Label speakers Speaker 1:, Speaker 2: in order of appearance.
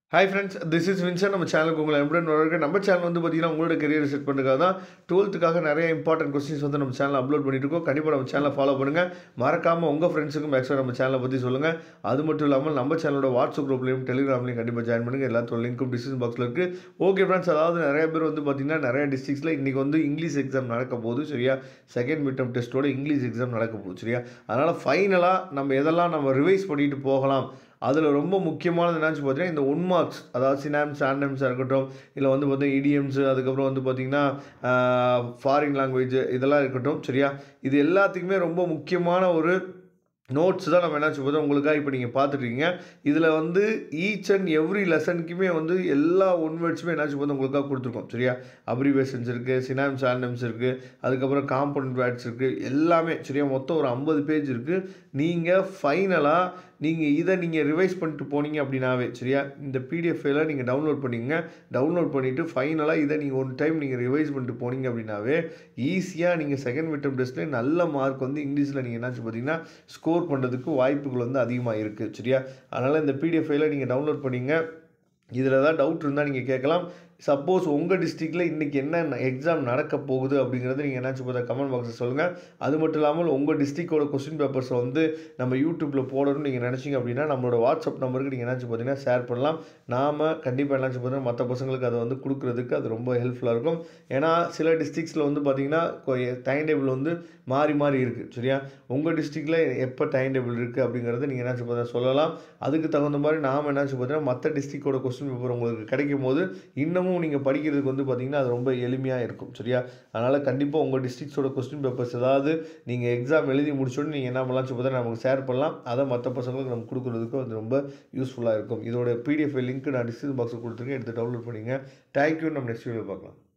Speaker 1: hi friends this is Vinson நம்ம சேனலுக்கு உங்களை எப்படி வரவேற்க நம்ம சேனல் வந்து பார்த்தீங்கன்னா உங்களோட கரியர் செட் பண்ணுறதுக்காக தான் டுவெல்த்துக்காக நிறைய இம்பார்ட்டன்ட் கொஸ்டின்ஸ் வந்து நம்ம சேனல் அப்லோட் பண்ணிட்டு இருக்கோம் கண்டிப்பாக நம்ம சேனலை ஃபாலோ பண்ணுங்கள் மறக்காமல் உங்கள் ஃப்ரெண்ட்ஸுக்கும் மேக்ஸிமம் நம்ம சேனலை பற்றி சொல்லுங்கள் அது மட்டும் இல்லாமல் நம்ம சேனலோட வாட்ஸ்அப் குரூப்லையும் டெலிகிராம்லையும் கண்டிப்பாக ஜாயின் பண்ணுங்கள் எல்லாத்தோட லிங்க்கும் டிஸ்கிரிப்ஷன் பாக்ஸில் இருக்குது ஓகே ஃப்ரெண்ட்ஸ் அதாவது நிறைய பேர் வந்து பார்த்தீங்கன்னா நிறைய டிஸ்ட்ரிக்ஸில் இன்றைக்கி வந்து இங்கிலீஷ் எக்ஸாம் நடக்க போகுது சரியா செகண்ட் மிட்டம் டெஸ்ட்டோட இங்கிலீஷ் எக்ஸாம் நடக்க போகுது சரியா அதனால் ஃபைனலாக நம்ம எதெல்லாம் நம்ம ரிவைஸ் பண்ணிட்டு போகலாம் அதில் ரொம்ப முக்கியமானது என்னன்னு பார்த்தீங்கன்னா இந்த ஒன் மார்க்ஸ் அதாவது சினாம்ஸ் ஆண்டம்ஸாக இருக்கட்டும் இல்லை வந்து பார்த்தீங்கன்னா இடிஎம்ஸு அதுக்கப்புறம் வந்து பார்த்திங்கன்னா ஃபாரின் லாங்குவேஜ் இதெல்லாம் இருக்கட்டும் சரியா இது எல்லாத்துக்குமே ரொம்ப முக்கியமான ஒரு நோட்ஸ் தான் நம்ம என்ன சொல்லுவோம் உங்களுக்காக இப்போ நீங்கள் பார்த்துட்ருக்கீங்க இதில் வந்து ஈச் அண்ட் எவ்ரி லெசனுக்குமே வந்து எல்லா ஒன் வேர்ட்ஸுமே என்ன சொல்லுவோம் உங்களுக்காக கொடுத்துருக்கோம் சரியா அப்ரிவேஷன்ஸ் இருக்குது சினாம்ஸ் ஆண்டம்ஸ் இருக்குது அதுக்கப்புறம் காம்பவுண்ட் வேர்ட்ஸ் இருக்குது எல்லாமே சரியா மொத்தம் ஒரு ஐம்பது பேஜ் இருக்குது நீங்கள் ஃபைனலாக நீங்கள் இதை நீங்கள் ரிவைஸ் பண்ணிட்டு போனீங்க அப்படின்னாவே சரியா இந்த பிடிஎஃப் ஃபைலை நீங்கள் டவுன்லோட் பண்ணிங்க டவுன்லோட் பண்ணிவிட்டு ஃபைனலாக இதை நீங்கள் ஒன் டைம் நீங்கள் ரிவைஸ் பண்ணிட்டு போனீங்க அப்படின்னாவே ஈஸியாக நீங்கள் செகண்ட் மிட்டம் டெஸ்ட்டில் நல்ல மார்க் வந்து இங்கிலீஷில் நீங்கள் என்னாச்சு பார்த்தீங்கன்னா ஸ்கோர் பண்ணுறதுக்கு வாய்ப்புகள் வந்து அதிகமாக இருக்குது சரியா அதனால் இந்த பிடிஎஃப் ஃபைலை நீங்கள் டவுன்லோட் பண்ணிங்க இதில் தான் டவுட் இருந்தால் நீங்கள் கேட்கலாம் சப்போஸ் உங்கள் டிஸ்ட்ரிக்டில் இன்றைக்கி என்ன எக்ஸாம் நடக்க போகுது அப்படிங்கிறத நீங்கள் என்னாச்சு பார்த்தா கமெண்ட் பாக்ஸில் சொல்லுங்கள் அது மட்டும் இல்லாமல் உங்கள் டிஸ்ட்ரிக்டோட கொஸ்டின் பேப்பர்ஸை வந்து நம்ம யூடியூப்பில் போடணும்னு நீங்கள் நினச்சிங்க அப்படின்னா நம்மளோட வாட்ஸ்அப் நம்பருக்கு நீங்கள் என்னாச்சு பார்த்தீங்கன்னா ஷேர் பண்ணலாம் நாம் கண்டிப்பாக என்னாச்சு பார்த்தீங்கன்னா மற்ற பசங்களுக்கு அதை வந்து கொடுக்குறதுக்கு அது ரொம்ப ஹெல்ப்ஃபுல்லாக இருக்கும் ஏன்னா சில டிஸ்ட்ரிக்ஸில் வந்து பார்த்திங்கன்னா டைம் டேபிள் வந்து மாறி மாறி இருக்குது சரியா உங்கள் டிஸ்ட்ரிக்டில் எப்போ டைம் டேபிள் இருக்குது அப்படிங்கிறத நீங்கள் என்னாச்சு பார்த்தா சொல்லலாம் அதுக்கு தகுந்த மாதிரி நாம் என்னாச்சு பார்த்தீங்கன்னா மற்ற டிஸ்ட்ரிக்டோட கொஸ்டின் பேப்பர் உங்களுக்கு கிடைக்கும் போது இன்னமும் இன்னமும் நீங்கள் படிக்கிறதுக்கு வந்து பார்த்திங்கன்னா அது ரொம்ப எளிமையாக இருக்கும் சரியா அதனால் கண்டிப்பாக உங்கள் டிஸ்ட்ரிக்ஸோட கொஸ்டின் பேப்பர்ஸ் ஏதாவது நீங்கள் எக்ஸாம் எழுதி முடிச்சோன்னு நீங்கள் என்ன பண்ணலாம் சொல்லி நமக்கு ஷேர் பண்ணலாம் அதை மற்ற பசங்களுக்கு நம்ம கொடுக்குறதுக்கு அது ரொம்ப யூஸ்ஃபுல்லாக இருக்கும் இதோட பிடிஎஃப் லிங்க் நான் டிஸ்கிரிப்ஷன் பாக்ஸில் கொடுத்துருக்கேன் எடுத்து டவுன்லோட் பண்ணிங்க தேங்க்யூ நம்ம நெக்ஸ்ட் வீடியோ பார்க்கலாம்